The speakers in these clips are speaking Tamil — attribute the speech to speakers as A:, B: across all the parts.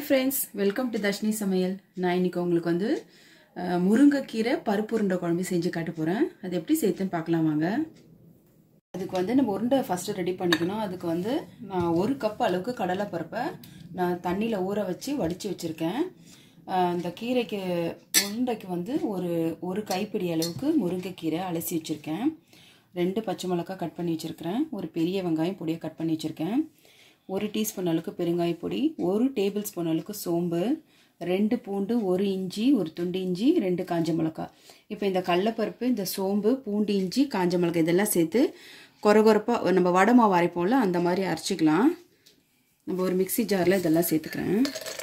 A: ஃப்ரெண்ட்ஸ் வெல்கம் டு தர்ஷினி சமையல் நான் இன்னைக்கு உங்களுக்கு வந்து அஹ், முருங்கைக்கீரை பருப்பு உருண்டை குழம்பு செஞ்சு காட்ட போகிறேன் அது எப்படி சேர்த்துன்னு பார்க்கலாம் வாங்க அதுக்கு வந்து நம்ம உருண்டை ஃபஸ்ட்டு ரெடி பண்ணிக்கணும் அதுக்கு வந்து நான் ஒரு கப் அளவுக்கு கடலை பருப்பை நான் தண்ணியில் ஊற வச்சு வடித்து வச்சுருக்கேன் இந்த கீரைக்கு உருண்டைக்கு வந்து ஒரு ஒரு கைப்பிடி அளவுக்கு முருங்கைக்கீரை அலசி வச்சுருக்கேன் ரெண்டு பச்சை மிளகாய் கட் பண்ணி வச்சுருக்கிறேன் ஒரு பெரிய வெங்காயம் பொடியை கட் பண்ணி வச்சுருக்கேன் ஒரு டீஸ்பூன் அளவுக்கு பெருங்காய பொடி ஒரு டேபிள் ஸ்பூன் அளவுக்கு சோம்பு ரெண்டு பூண்டு ஒரு இஞ்சி ஒரு துண்டு இஞ்சி ரெண்டு காஞ்ச மிளகாய் இப்போ இந்த கடலப்பருப்பு இந்த சோம்பு பூண்டு இஞ்சி காஞ்ச மிளகாய் இதெல்லாம் சேர்த்து கொரகொரப்பாக நம்ம வடை மாவு அரைப்போம்ல அந்த மாதிரி அரைச்சிக்கலாம் நம்ம ஒரு மிக்ஸி ஜாரில் இதெல்லாம் சேர்த்துக்கிறேன்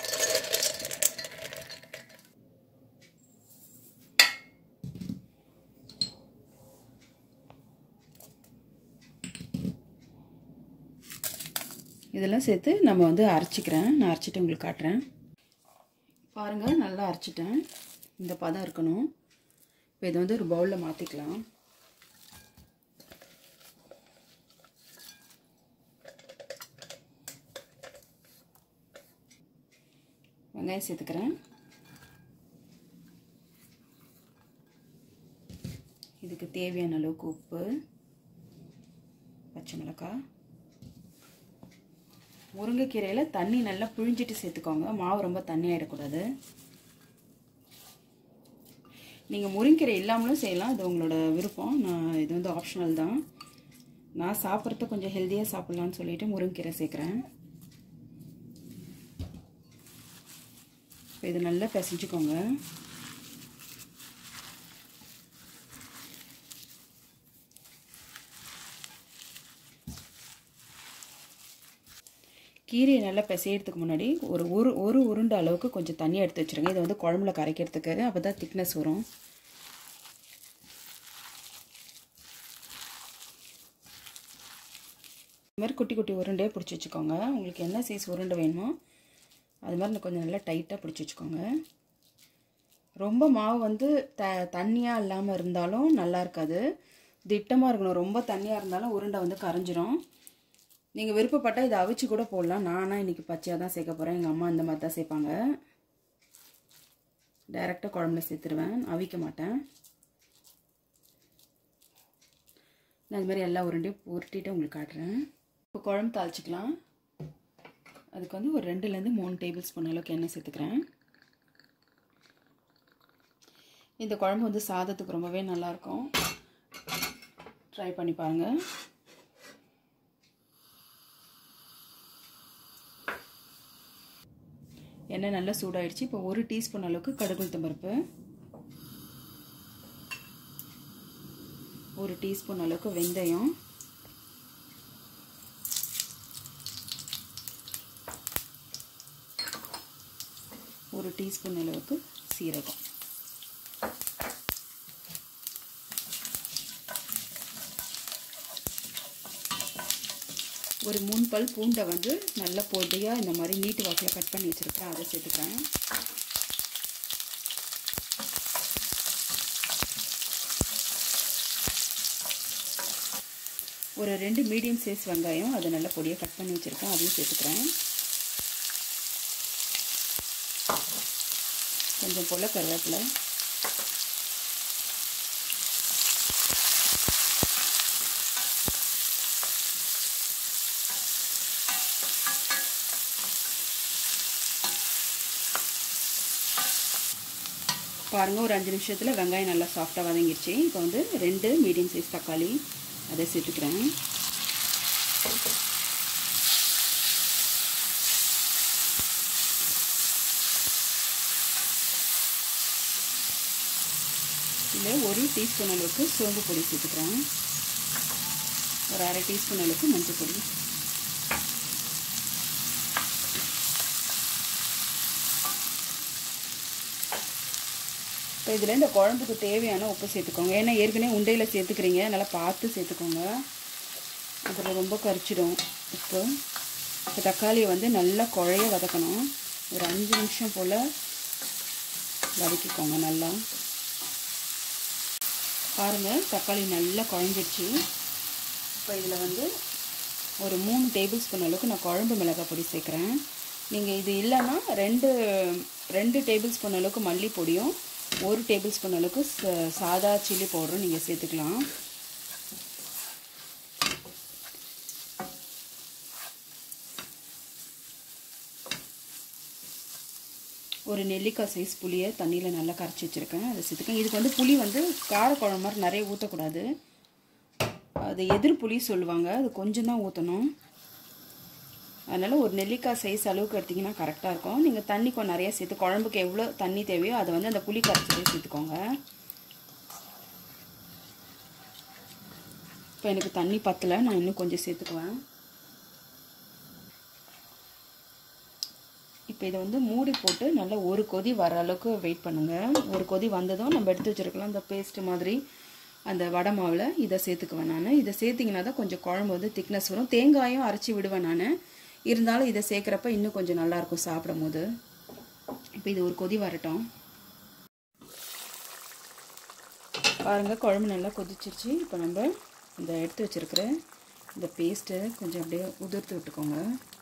A: இதெல்லாம் சேர்த்து நம்ம வந்து அரைச்சிக்கிறேன் நான் அரைச்சிட்டு உங்களுக்கு காட்டுறேன் பாருங்கள் நல்லா அரைச்சிட்டேன் இந்த பதம் இருக்கணும் இப்போ இதை வந்து ஒரு பவுலில் மாற்றிக்கலாம் வெங்காயம் சேர்த்துக்கிறேன் இதுக்கு தேவையான அளவுக்கு உப்பு பச்சை மிளகாய் முருங்கைக்கீரையில் தண்ணி நல்லா புழிஞ்சிட்டு சேர்த்துக்கோங்க மாவு ரொம்ப தண்ணி ஆகிடக்கூடாது நீங்கள் முருங்கீரை இல்லாமலும் செய்யலாம் இது உங்களோட விருப்பம் நான் இது வந்து ஆப்ஷனல் தான் நான் சாப்பிட்றது கொஞ்சம் ஹெல்த்தியாக சாப்பிட்லான்னு சொல்லிட்டு முருங்கீரை சேர்க்குறேன் இது நல்லா பிசைஞ்சுக்கோங்க கீரையை நல்லா பிசையறதுக்கு முன்னாடி ஒரு ஒரு ஒரு உருண்டை அளவுக்கு கொஞ்சம் தண்ணி எடுத்து வச்சுருங்க இதை வந்து குழம்புல கரைக்கிறதுக்கு அப்போ தான் திக்னஸ் வரும் இது மாதிரி குட்டி குட்டி உருண்டையே பிடிச்சி வச்சுக்கோங்க உங்களுக்கு என்ன சைஸ் உருண்டை வேணுமோ அது மாதிரி கொஞ்சம் நல்லா டைட்டாக பிடிச்சி வச்சுக்கோங்க ரொம்ப மாவு வந்து த தண்ணியாக இல்லாமல் இருந்தாலும் நல்லா இருக்காது திட்டமாக இருக்கணும் ரொம்ப தண்ணியாக இருந்தாலும் உருண்டை வந்து கரைஞ்சிரும் நீங்கள் விருப்பப்பட்டால் இதை அவிச்சு கூட போடலாம் நானாக இன்றைக்கி பச்சையாக தான் சேர்க்க போகிறேன் எங்கள் அம்மா இந்த மாதிரி தான் சேர்ப்பாங்க டைரெக்டாக குழம்புல சேர்த்துருவேன் அவிக்க மாட்டேன் நான் இது மாதிரி எல்லா உருண்டையும் உருட்டிட்டு உங்களுக்கு காட்டுறேன் இப்போ குழம்பு தாளிச்சிக்கலாம் அதுக்கு வந்து ஒரு ரெண்டுலேருந்து மூணு டேபிள் ஸ்பூன் அளவுக்கு எண்ணெய் சேர்த்துக்கிறேன் இந்த குழம்பு வந்து சாதத்துக்கு ரொம்பவே நல்லாயிருக்கும் ட்ரை பண்ணி பாருங்கள் எண்ணெய் நல்லா சூடாயிடுச்சு இப்போ ஒரு டீஸ்பூன் அளவுக்கு கடுகுளுத்தம் பருப்பு ஒரு டீஸ்பூன் அளவுக்கு வெந்தயம் ஒரு டீஸ்பூன் அளவுக்கு சீரகம் ஒரு மூணு பல் பூண்டை வந்து நல்லா பொடியாக இந்த மாதிரி நீட்டு வாக்கில் கட் பண்ணி வச்சுருக்கேன் அதை சேர்த்துக்கிறேன் ஒரு ரெண்டு மீடியம் சைஸ் வெங்காயம் அதை நல்லா பொடியாக கட் பண்ணி வச்சுருக்கேன் அதையும் சேர்த்துக்கிறேன் கொஞ்சம் போல் கருவேப்பிலை பாருங்கள் ஒரு அஞ்சு நிமிஷத்தில் வெங்காயம் நல்லா சாஃப்டாக வதங்கிடுச்சு இப்போ வந்து ரெண்டு மீடியம் சைஸ் தக்காளி அதை சேர்த்துக்கிறேன் இதில் ஒரு டீஸ்பூன் அளவுக்கு சோம்பு பொடி சேர்த்துக்கிறேன் ஒரு அரை டீஸ்பூன் அளவுக்கு மஞ்சள் பொடி இப்போ இதில் இந்த குழம்புக்கு தேவையான உப்பு சேர்த்துக்கோங்க ஏன்னா ஏற்கனவே உண்டையில் சேர்த்துக்கிறீங்க நல்லா பார்த்து சேர்த்துக்கோங்க அதில் ரொம்ப கரிச்சிடும் உப்பு இப்போ தக்காளியை வந்து நல்லா குழைய வதக்கணும் ஒரு அஞ்சு நிமிஷம் போல் வதக்கிக்கோங்க நல்லா பாருங்கள் தக்காளி நல்லா குழஞ்சிடுச்சு இப்போ இதில் வந்து ஒரு மூணு டேபிள் ஸ்பூன் அளவுக்கு நான் குழம்பு மிளகாய் பொடி சேர்க்குறேன் நீங்கள் இது இல்லைன்னா ரெண்டு ரெண்டு டேபிள் ஸ்பூன் அளவுக்கு மல்லி பொடியும் ஒரு டேபிள் ஸ்பூன் அளவுக்கு சாதா சில்லி பவுடரும் நீங்கள் சேர்த்துக்கலாம் ஒரு நெல்லிக்காய் சைஸ் புளியை தண்ணியில் நல்லா கரைச்சி வச்சுருக்கேன் அதை சேர்த்துக்கேன் இதுக்கு வந்து புளி வந்து காரக்குழம்பு மாதிரி நிறைய ஊற்றக்கூடாது அது எதிர் புளி சொல்லுவாங்க அது கொஞ்சம் தான் ஊற்றணும் அதனால் ஒரு நெல்லிக்காய் சைஸ் அளவுக்கு எடுத்திங்கன்னா கரெக்டாக இருக்கும் நீங்கள் தண்ணி கொஞ்சம் நிறையா சேர்த்து குழம்புக்கு எவ்வளோ தண்ணி தேவையோ அதை வந்து அந்த புளி கரைச்சிலே சேர்த்துக்கோங்க இப்போ எனக்கு தண்ணி பத்தலை நான் இன்னும் கொஞ்சம் சேர்த்துக்குவேன் இப்போ இதை வந்து மூடி போட்டு நல்லா ஒரு கொதி வர அளவுக்கு வெயிட் பண்ணுங்கள் ஒரு கொதி வந்ததும் நம்ம எடுத்து வச்சுருக்கலாம் அந்த பேஸ்ட்டு மாதிரி அந்த வடை மாவில் இதை சேர்த்துக்குவேன் நான் இதை சேர்த்திங்கன்னா தான் கொஞ்சம் குழம்பு வந்து திக்னஸ் வரும் தேங்காயும் அரைச்சி விடுவேன் நான் இருந்தாலும் இதை சேர்க்குறப்ப இன்னும் கொஞ்சம் நல்லாயிருக்கும் சாப்பிடும் போது இப்போ இது ஒரு கொதி வரட்டும் பாருங்கள் குழம்பு நல்லா கொதிச்சிருச்சு இப்போ நம்ம இந்த எடுத்து வச்சுருக்கிற இந்த பேஸ்ட்டை கொஞ்சம் அப்படியே உதிர்த்து விட்டுக்கோங்க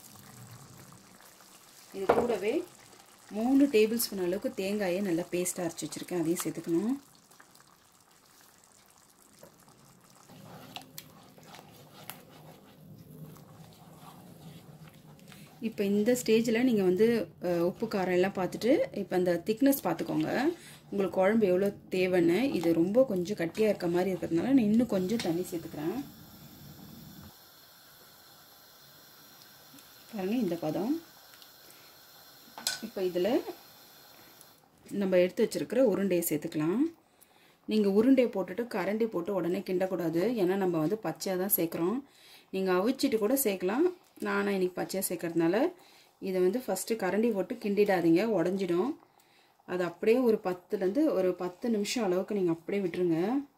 A: இது கூடவே மூணு டேபிள் ஸ்பூன் அளவுக்கு தேங்காயை நல்லா பேஸ்ட்டாக அரைச்சி வச்சுருக்கேன் அதையும் சேர்த்துக்கணும் இப்போ இந்த ஸ்டேஜில் நீங்கள் வந்து உப்பு காரம் எல்லாம் பார்த்துட்டு இப்போ அந்த திக்னஸ் பார்த்துக்கோங்க உங்களுக்கு குழம்பு எவ்வளோ தேவைன்னு இது ரொம்ப கொஞ்சம் கட்டியாக இருக்க மாதிரி இருக்கிறதுனால நான் இன்னும் கொஞ்சம் தண்ணி சேர்த்துக்கிறேன் பாருங்கள் இந்த பதம் இப்போ இதில் நம்ம எடுத்து வச்சுருக்கிற உருண்டையை சேர்த்துக்கலாம் நீங்கள் உருண்டையை போட்டுட்டு கரண்டி போட்டு உடனே கிண்டக்கூடாது ஏன்னா நம்ம வந்து பச்சையாக தான் சேர்க்குறோம் நீங்கள் அவிச்சிட்டு கூட சேர்க்கலாம் நானும் இன்றைக்கி பச்சையாக சேர்க்கறதுனால இதை வந்து ஃபஸ்ட்டு கரண்டி போட்டு கிண்டிடாதீங்க உடஞ்சிடும் அது அப்படியே ஒரு பத்துலேருந்து ஒரு பத்து நிமிஷம் அளவுக்கு நீங்கள் அப்படியே விட்டுருங்க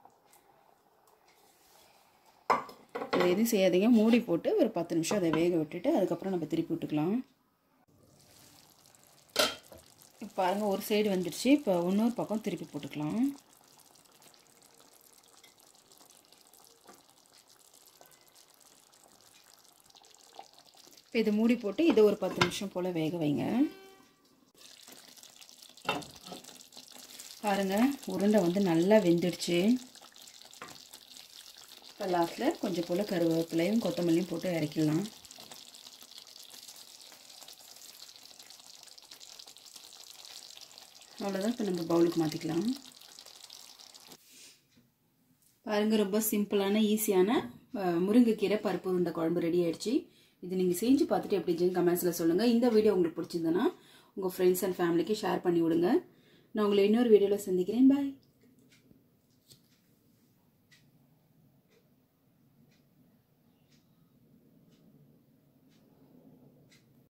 A: இது எதுவும் செய்யாதீங்க மூடி போட்டு ஒரு பத்து நிமிஷம் அதை வேக விட்டுட்டு அதுக்கப்புறம் நம்ம திருப்பி விட்டுக்கலாம் இப்போ பாருங்கள் ஒரு சைடு வந்துடுச்சு இப்போ இன்னொரு பக்கம் திருப்பி போட்டுக்கலாம் இப்போ இதை மூடி போட்டு இதை ஒரு பத்து நிமிஷம் போல் வேக வைங்க பாருங்கள் உருண்டை வந்து நல்லா வெந்துடுச்சு இப்போ லாஸ்ட்டில் கொஞ்சம் போல் கருவேப்பிலையும் கொத்தமல்லியும் போட்டு இறக்கிடலாம் அவ்வளோதான் இப்போ நம்ம பவுலுக்கு மாற்றிக்கலாம் பாருங்கள் ரொம்ப சிம்பிளான ஈஸியான முருங்கைக்கீரை பருப்பு உருண்டை குழம்பு ரெடி ஆயிடுச்சு இது நீங்கள் செஞ்சு பார்த்துட்டு எப்படி இருந்துச்சுன்னு கமெண்ட்ஸில் சொல்லுங்கள் இந்த வீடியோ உங்களுக்கு பிடிச்சிருந்தனா உங்கள் ஃப்ரெண்ட்ஸ் அண்ட் ஃபேமிலிக்கு ஷேர் பண்ணி விடுங்க நான் உங்களை இன்னொரு வீடியோவில் சந்திக்கிறேன் பாய்